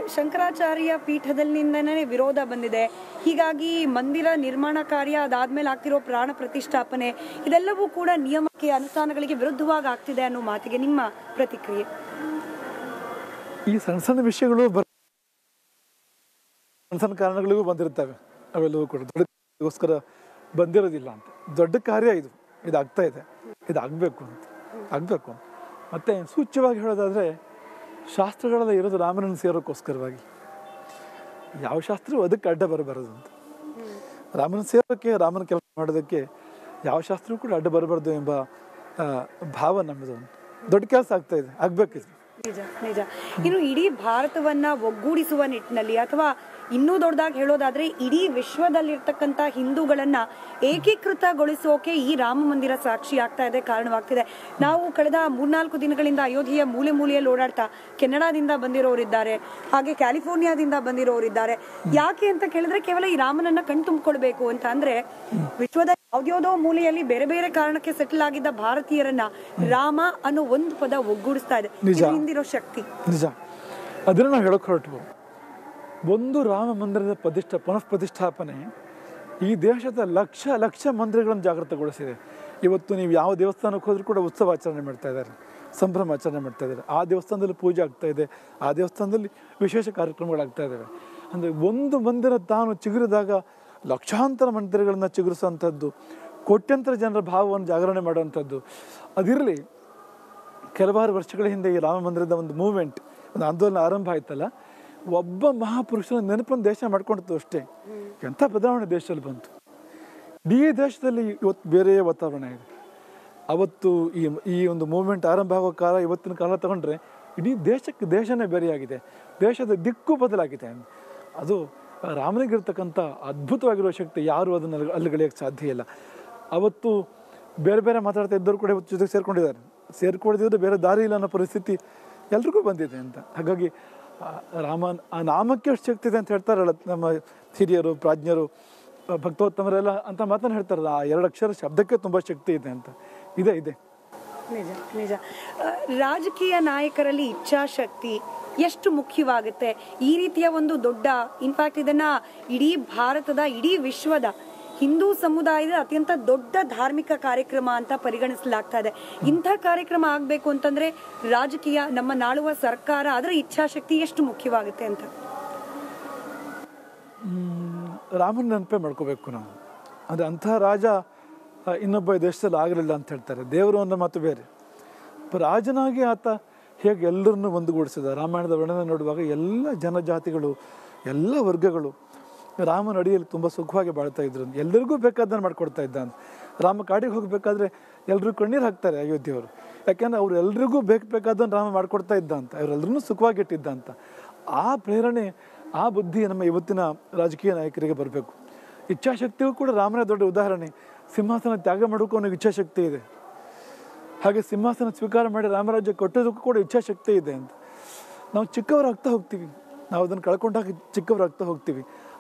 ಶಂಕರಾಚಾರ್ಯ ಪೀಠದಲ್ಲಿಂದನೇ ವಿರೋಧ ಬಂದಿದೆ ಹೀಗಾಗಿ ಮಂದಿರ ನಿರ್ಮಾಣ ಕಾರ್ಯ ಅದಾದ್ಮೇಲೆ ಆಗ್ತಿರೋ ಪ್ರಾಣ ಪ್ರತಿಷ್ಠಾಪನೆ ಇದೆಲ್ಲವೂ ಕೂಡ ನಿಯಮಕ್ಕೆ ಅನುಷ್ಠಾನಗಳಿಗೆ ವಿರುದ್ಧವಾಗಿ ಆಗ್ತಿದೆ ಅನ್ನೋ ಮಾತಿಗೆ ನಿಮ್ಮ ಪ್ರತಿಕ್ರಿಯೆ ಈ ಸಣ್ಣ ಸಣ್ಣ ವಿಷಯಗಳು ಬರ್ ಸಣ್ಣ ಸಣ್ಣ ಕಾರಣಗಳಿಗೂ ಬಂದಿರ್ತವೆ ಅವೆಲ್ಲವೂ ಕೂಡ ದೊಡ್ಡಗೋಸ್ಕರ ಬಂದಿರೋದಿಲ್ಲ ಅಂತ ದೊಡ್ಡ ಕಾರ್ಯ ಇದು ಇದು ಆಗ್ತಾ ಇದೆ ಇದು ಆಗಬೇಕು ಅಂತ ಆಗಬೇಕು ಮತ್ತೆ ಸೂಚ್ಯವಾಗಿ ಹೇಳೋದಾದ್ರೆ ಶಾಸ್ತ್ರಗಳೆಲ್ಲ ಇರೋದು ರಾಮನನ್ನು ಸೇರೋಕ್ಕೋಸ್ಕರವಾಗಿ ಯಾವ ಶಾಸ್ತ್ರವೂ ಅದಕ್ಕೆ ಅಡ್ಡ ಬರಬಾರದು ಅಂತ ರಾಮನ ಸೇರೋಕ್ಕೆ ರಾಮನ ಕೆಲಸ ಮಾಡೋದಕ್ಕೆ ಯಾವ ಶಾಸ್ತ್ರವೂ ಕೂಡ ಅಡ್ಡ ಬರಬಾರ್ದು ಎಂಬ ಆ, ಭಾವ ನಮ್ಮದು ಅಂತ ದೊಡ್ಡ ಕೆಲಸ ಆಗ್ತಾ ಇದೆ ಆಗ್ಬೇಕಿದೆ ನಿಜ ನಿಜ ಇನ್ನು ಇಡೀ ಭಾರತವನ್ನ ಒಗ್ಗೂಡಿಸುವ ನಿಟ್ಟಿನಲ್ಲಿ ಅಥವಾ ಇನ್ನೂ ದೊಡ್ಡದಾಗಿ ಹೇಳೋದಾದ್ರೆ ಇಡೀ ವಿಶ್ವದಲ್ಲಿರ್ತಕ್ಕಂಥ ಹಿಂದೂಗಳನ್ನ ಏಕೀಕೃತಗೊಳಿಸೋಕೆ ಈ ರಾಮ ಮಂದಿರ ಸಾಕ್ಷಿ ಆಗ್ತಾ ಇದೆ ಕಾರಣವಾಗ್ತಿದೆ ನಾವು ಕಳೆದ ಮೂರ್ನಾಲ್ಕು ದಿನಗಳಿಂದ ಅಯೋಧ್ಯೆಯ ಮೂಲೆ ಮೂಲೆಯಲ್ಲಿ ಓಡಾಡ್ತಾ ಕೆನಡಾದಿಂದ ಬಂದಿರೋರಿದ್ದಾರೆ ಹಾಗೆ ಕ್ಯಾಲಿಫೋರ್ನಿಯಾದಿಂದ ಬಂದಿರೋರಿದ್ದಾರೆ ಯಾಕೆ ಅಂತ ಕೇಳಿದ್ರೆ ಕೇವಲ ಈ ರಾಮನನ್ನ ಕಣ್ ತುಂಬಿಕೊಳ್ಬೇಕು ಅಂತ ಅಂದ್ರೆ ವಿಶ್ವದ ಯಾವ್ದ್ಯಾವ್ದೋ ಮೂಲೆಯಲ್ಲಿ ಬೇರೆ ಬೇರೆ ಕಾರಣಕ್ಕೆ ಸೆಟಲ್ ಆಗಿದ್ದ ಭಾರತೀಯರನ್ನ ರಾಮ ಅನ್ನೋ ಒಂದು ಪದ ಒಗ್ಗೂಡಿಸ್ತಾ ಇದೆ ನಿಜ. ಇದು ಹಿಂದಿರೋ ಶಕ್ತಿ ನಿಜ ಅದನ್ನು ನಾವು ಹೇಳೋಕೆ ಹೊರಟು ಒಂದು ರಾಮ ಮಂದಿರದ ಪ್ರತಿಷ್ಠ ಪುನಃ ಪ್ರತಿಷ್ಠಾಪನೆ ಈ ದೇಶದ ಲಕ್ಷ ಲಕ್ಷ ಮಂದಿರಗಳನ್ನು ಜಾಗೃತಗೊಳಿಸಿದೆ ಇವತ್ತು ನೀವು ಯಾವ ದೇವಸ್ಥಾನಕ್ಕೆ ಹೋದ್ರೂ ಕೂಡ ಉತ್ಸವ ಆಚರಣೆ ಮಾಡ್ತಾ ಇದ್ದಾರೆ ಸಂಭ್ರಮ ಆಚರಣೆ ಮಾಡ್ತಾ ಇದ್ದಾರೆ ಆ ದೇವಸ್ಥಾನದಲ್ಲಿ ಪೂಜೆ ಆಗ್ತಾ ಇದೆ ಆ ದೇವಸ್ಥಾನದಲ್ಲಿ ವಿಶೇಷ ಕಾರ್ಯಕ್ರಮಗಳಾಗ್ತಾ ಇದ್ದಾವೆ ಅಂದರೆ ಒಂದು ಮಂದಿರ ತಾನು ಚಿಗುರಿದಾಗ ಲಕ್ಷಾಂತರ ಮಂದಿರಗಳನ್ನು ಚಿಗುರಿಸುವಂಥದ್ದು ಕೋಟ್ಯಂತರ ಜನರ ಭಾವವನ್ನು ಜಾಗರಣೆ ಮಾಡುವಂಥದ್ದು ಅದಿರಲಿ ಕೆಲವಾರು ವರ್ಷಗಳ ಹಿಂದೆ ಈ ರಾಮ ಮಂದಿರದ ಒಂದು ಮೂವ್ಮೆಂಟ್ ಒಂದು ಆಂದೋಲನ ಆರಂಭ ಆಯ್ತಲ್ಲ ಒಬ್ಬ ಮಹಾಪುರುಷನ ನೆನಪನ್ನು ದೇಶ ಮಾಡ್ಕೊಂಡಿತ್ತು ಅಷ್ಟೇ ಎಂಥ ಬದಲಾವಣೆ ದೇಶದಲ್ಲಿ ಬಂತು ಇಡೀ ದೇಶದಲ್ಲಿ ಇವತ್ತು ಬೇರೆ ವಾತಾವರಣ ಇದೆ ಅವತ್ತು ಈ ಈ ಒಂದು ಮೂವ್ಮೆಂಟ್ ಆರಂಭ ಆಗೋ ಕಾಲ ಇವತ್ತಿನ ಕಾಲ ತಗೊಂಡ್ರೆ ಇಡೀ ದೇಶಕ್ಕೆ ದೇಶನೇ ಬೇರೆಯಾಗಿದೆ ದೇಶದ ದಿಕ್ಕು ಬದಲಾಗಿದೆ ಅದು ರಾಮನಿಗಿರ್ತಕ್ಕಂಥ ಅದ್ಭುತವಾಗಿರುವ ಶಕ್ತಿ ಯಾರು ಅದನ್ನು ಅಲ್ಲಿ- ಅಲ್ಲಿಗಳಿಯಕ್ಕೆ ಸಾಧ್ಯ ಇಲ್ಲ ಅವತ್ತು ಬೇರೆ ಬೇರೆ ಮಾತಾಡ್ತಾ ಇದ್ದವರು ಕೂಡ ಇವತ್ತು ಜೊತೆಗೆ ಸೇರ್ಕೊಂಡಿದ್ದಾರೆ ಸೇರ್ಕೊಂಡಿದ್ದು ಬೇರೆ ದಾರಿ ಇಲ್ಲ ಅನ್ನೋ ಪರಿಸ್ಥಿತಿ ಎಲ್ರಿಗೂ ಬಂದಿದೆ ಅಂತ ಹಾಗಾಗಿ ಆ ರಾಮನ್ ಆ ನಾಮಕ್ಕೆ ಎಷ್ಟು ಶಕ್ತಿ ಇದೆ ಅಂತ ಹೇಳ್ತಾರಲ್ಲ ನಮ್ಮ ಹಿರಿಯರು ಪ್ರಾಜ್ಞರು ಆ ಭಕ್ತೋತ್ತಮರೆಲ್ಲ ಅಂತ ಮಾತನ್ನು ಹೇಳ್ತಾರಲ್ಲ ಆ ಎರಡು ಅಕ್ಷರ ಶಬ್ದಕ್ಕೆ ತುಂಬ ಶಕ್ತಿ ಇದೆ ಅಂತ ಇದೆ ಇದೆ ನಿಜ ನಿಜ ಆ, ರಾಜಕೀಯ ನಾಯಕರಲ್ಲಿ ಇಚ್ಛಾಶಕ್ತಿ ಎಷ್ಟು ಮುಖ್ಯವಾಗುತ್ತೆ ಈ ರೀತಿಯ ಒಂದು ದೊಡ್ಡ ಇನ್ಫ್ಯಾಕ್ಟ್ ಇದನ್ನ ಇಡೀ ಭಾರತದ ಇಡೀ ವಿಶ್ವದ ಹಿಂದೂ ಸಮುದಾಯದ ಅತ್ಯಂತ ದೊಡ್ಡ ಧಾರ್ಮಿಕ ಕಾರ್ಯಕ್ರಮ ಅಂತ ಪರಿಗಣಿಸಲಾಗ್ತಾ ಇದೆ ಇಂಥ ಕಾರ್ಯಕ್ರಮ ಆಗ್ಬೇಕು ಅಂತಂದ್ರೆ ರಾಜಕೀಯ ನಮ್ಮ ನಾಳುವ ಸರ್ಕಾರ ಅದರ ಇಚ್ಛಾಶಕ್ತಿ ಎಷ್ಟು ಮುಖ್ಯವಾಗುತ್ತೆ ಅಂತ ಮ್, ರಾಮನ ನೆನಪೇ ಮಾಡ್ಕೋಬೇಕು ನಾವು ಅಂದರೆ ಅಂಥ ರಾಜ ಆ, ಇನ್ನೊಬ್ಬ ದೇಶದಲ್ಲಿ ಆಗಲಿಲ್ಲ ಅಂತ ಹೇಳ್ತಾರೆ ದೇವರು ಅನ್ನೋ ಮಾತು ಬೇರೆ ಪ- ರಾಜನಾಗಿ ಆತ ಹೇಗೆ ಎಲ್ಲರನ್ನೂ ಒಂದುಗೂಡಿಸಿದ ರಾಮಾಯಣದ ವರ್ಣನೆ ನೋಡುವಾಗ ಎಲ್ಲ ಜನಜಾತಿಗಳು ಎಲ್ಲ ವರ್ಗಗಳು ರಾಮನ ಅಡಿಯಲ್ಲಿ ತುಂಬ ಸುಖವಾಗಿ ಬಾಳ್ತಾ ಇದ್ರು ಎಲ್ಲರಿಗೂ ಬೇಕಾದ್ದನ್ನು ಮಾಡ್ಕೊಡ್ತಾ ಇದ್ದ ಅಂತ ರಾಮ ಕಾಡಿಗೆ ಹೋಗಬೇಕಾದ್ರೆ ಎಲ್ಲರೂ ಕಣ್ಣೀರು ಹಾಕ್ತಾರೆ ಅಯೋಧ್ಯೆಯವರು ಯಾಕೆಂದ್ರೆ ಅವ್ರು ಎಲ್ರಿಗೂ ಬೇಕು ಬೇಕಾದನ್ನು ರಾಮ ಮಾಡ್ಕೊಡ್ತಾ ಇದ್ದ ಅಂತ ಅವರೆಲ್ಲರನ್ನೂ ಸುಖವಾಗಿಟ್ಟಿದ್ದ ಅಂತ ಆ ಪ್ರೇರಣೆ ಆ ಬುದ್ಧಿ ನಮ್ಮ ಇವತ್ತಿನ ರಾಜಕೀಯ ನಾಯಕರಿಗೆ ಬರಬೇಕು ಇಚ್ಛಾಶಕ್ತಿಗೂ ಕೂಡ ರಾಮನೇ ದೊಡ್ಡ ಉದಾಹರಣೆ ಸಿಂಹಾಸನ ತ್ಯಾಗ ಮಾಡೋಕ್ಕೂ ಅವನಿಗೆ ಇಚ್ಛಾಶಕ್ತಿ ಇದೆ ಹಾಗೆ ಸಿಂಹಾಸನ ಸ್ವೀಕಾರ ಮಾಡಿ ರಾಮರಾಜ್ಯ ಕೊಟ್ಟೋದಕ್ಕೂ ಕೂಡ ಇಚ್ಛಾಶಕ್ತಿ ಇದೆ ಅಂತ ನಾವು ಚಿಕ್ಕವರಾಗ್ತಾ ಹೋಗ್ತೀವಿ ನಾವು ಅದನ್ನು ಕಳ್ಕೊಂಡಾಗ ಚಿಕ್ಕವರಾಗ್ತಾ ಹೋಗ್ತೀವಿ